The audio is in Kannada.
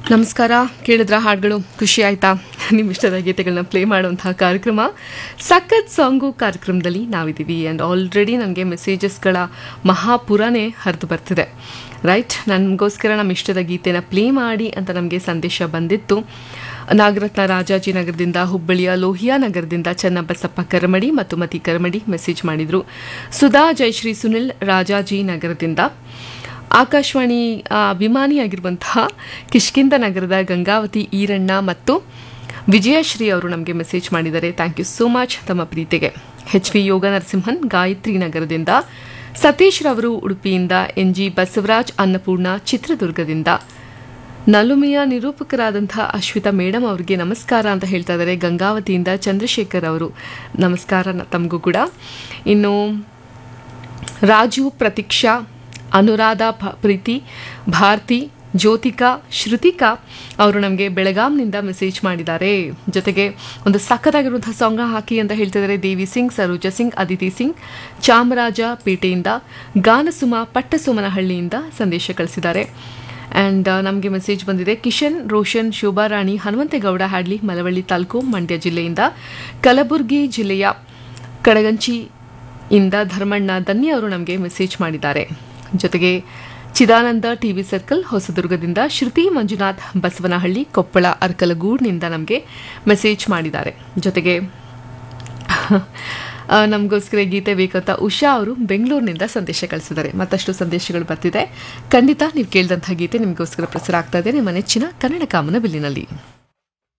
ನಮಸ್ಕಾರ ಕೇಳಿದ್ರ ಹಾಡುಗಳು ಖುಷಿ ಆಯ್ತಾ ನಿಮ್ಮ ಇಷ್ಟದ ಗೀತೆಗಳನ್ನ ಪ್ಲೇ ಮಾಡುವಂತಹ ಕಾರ್ಯಕ್ರಮ ಸಖತ್ ಸಾಂಗು ಕಾರ್ಯಕ್ರಮದಲ್ಲಿ ನಾವಿದ್ದೀವಿ ಆ್ಯಂಡ್ ಆಲ್ರೆಡಿ ನನಗೆ ಮೆಸೇಜಸ್ಗಳ ಮಹಾಪುರನೇ ಹರಿದು ಬರ್ತಿದೆ ರೈಟ್ ನನಗೋಸ್ಕರ ನಮ್ಮ ಇಷ್ಟದ ಗೀತೆನ ಪ್ಲೇ ಮಾಡಿ ಅಂತ ನಮಗೆ ಸಂದೇಶ ಬಂದಿತ್ತು ನಾಗರತ್ನ ರಾಜಾಜಿನಗರದಿಂದ ಹುಬ್ಬಳ್ಳಿಯ ಲೋಹಿಯಾ ನಗರದಿಂದ ಚನ್ನಬಸಪ್ಪ ಕರಮಡಿ ಮತ್ತು ಮತಿ ಕರಮಡಿ ಮೆಸೇಜ್ ಮಾಡಿದರು ಸುಧಾ ಜಯಶ್ರೀ ಸುನಿಲ್ ರಾಜಾಜಿನಗರದಿಂದ ಆಕಾಶವಾಣಿ ಆ, ಅಭಿಮಾನಿಯಾಗಿರುವಂತಹ ಕಿಷ್ಕಿಂದ ನಗರದ ಗಂಗಾವತಿ ಈರಣ್ಣ ಮತ್ತು ವಿಜಯಶ್ರೀ ಅವರು ನಮಗೆ ಮೆಸೇಜ್ ಮಾಡಿದ್ದಾರೆ ಥ್ಯಾಂಕ್ ಯು ಸೋ ಮಚ್ ತಮ್ಮ ಪ್ರೀತಿಗೆ ಎಚ್ ವಿ ಯೋಗ ನರಸಿಂಹನ್ ಗಾಯತ್ರಿ ನಗರದಿಂದ ಸತೀಶ್ ರವರು ಉಡುಪಿಯಿಂದ ಎನ್ ಜಿ ಬಸವರಾಜ್ ಅನ್ನಪೂರ್ಣ ಚಿತ್ರದುರ್ಗದಿಂದ ನಲುಮೆಯ ನಿರೂಪಕರಾದಂತಹ ಅಶ್ವಿತಾ ಮೇಡಮ್ ಅವರಿಗೆ ನಮಸ್ಕಾರ ಅಂತ ಹೇಳ್ತಾ ಇದ್ದಾರೆ ಗಂಗಾವತಿಯಿಂದ ಚಂದ್ರಶೇಖರ್ ಅವರು ನಮಸ್ಕಾರ ನ- ತಮಗೂ ಕೂಡ ಇನ್ನು ರಾಜು ಪ್ರತೀಕ್ಷಾ ಅನುರಾಧ ಭ- ಪ್ರೀತಿ ಭಾರತಿ ಜ್ಯೋತಿಕಾ ಶ್ರುತಿಕಾ ಅವರು ನಮಗೆ ಬೆಳಗಾಂನಿಂದ ಮೆಸೇಜ್ ಮಾಡಿದ್ದಾರೆ ಜೊತೆಗೆ ಒಂದು ಸಖತ್ತಾಗಿರುವಂತಹ ಸಾಂಗ್ ಹಾಕಿ ಅಂತ ಹೇಳ್ತಿದ್ದಾರೆ ದೇವಿ ಸಿಂಗ್ ಸರೋಜಾ ಸಿಂಗ್ ಅದಿತಿ ಸಿಂಗ್ ಚಾಮರಾಜ ಪೇಟೆಯಿಂದ ಗಾನಸುಮ ಪಟ್ಟಸೋಮನಹಳ್ಳಿಯಿಂದ ಸಂದೇಶ ಕಳಿಸಿದ್ದಾರೆ ಆ್ಯಂಡ್ ನಮಗೆ ಮೆಸೇಜ್ ಬಂದಿದೆ ಕಿಶನ್ ರೋಷನ್ ಶೋಭಾರಾಣಿ ಹನುಮಂತೇಗೌಡ ಹ್ಯಾಡ್ಲಿ ಮಲವಳ್ಳಿ ತಾಲೂಕು ಮಂಡ್ಯ ಜಿಲ್ಲೆಯಿಂದ ಕಲಬುರಗಿ ಜಿಲ್ಲೆಯ ಕಡಗಂಚಿ ಇಂದ ಧರ್ಮಣ್ಣ ದನ್ನಿ ಅವರು ನಮಗೆ ಮೆಸೇಜ್ ಮಾಡಿದ್ದಾರೆ ಜೊತೆಗೆ ಚಿದಾನಂದ ಟಿವಿ ಸರ್ಕಲ್ ಹೊಸದುರ್ಗದಿಂದ ಶ್ರುತಿ ಮಂಜುನಾಥ್ ಬಸವನಹಳ್ಳಿ ಕೊಪ್ಪಳ ಅರ್ಕಲಗೂಡ್ನಿಂದ ನಮಗೆ ಮೆಸೇಜ್ ಮಾಡಿದ್ದಾರೆ ಜೊತೆಗೆ ಆ, ನಮಗೋಸ್ಕರ ಗೀತೆ ಬೇಕಂತ ಉಷಾ ಅವರು ಬೆಂಗಳೂರಿನಿಂದ ಸಂದೇಶ ಕಳಿಸಿದ್ದಾರೆ ಮತ್ತಷ್ಟು ಸಂದೇಶಗಳು ಬರ್ತಿದೆ ಖಂಡಿತ ನೀವು ಕೇಳಿದಂಥ ಗೀತೆ ನಿಮಗೋಸ್ಕರ ಪ್ರಸಾರ ಆಗ್ತಾ ಇದೆ ನಿಮ್ಮ ನೆಚ್ಚಿನ ಕನ್ನಡ ಕಾಮನ ಬಿಲ್ಲಿನಲ್ಲಿ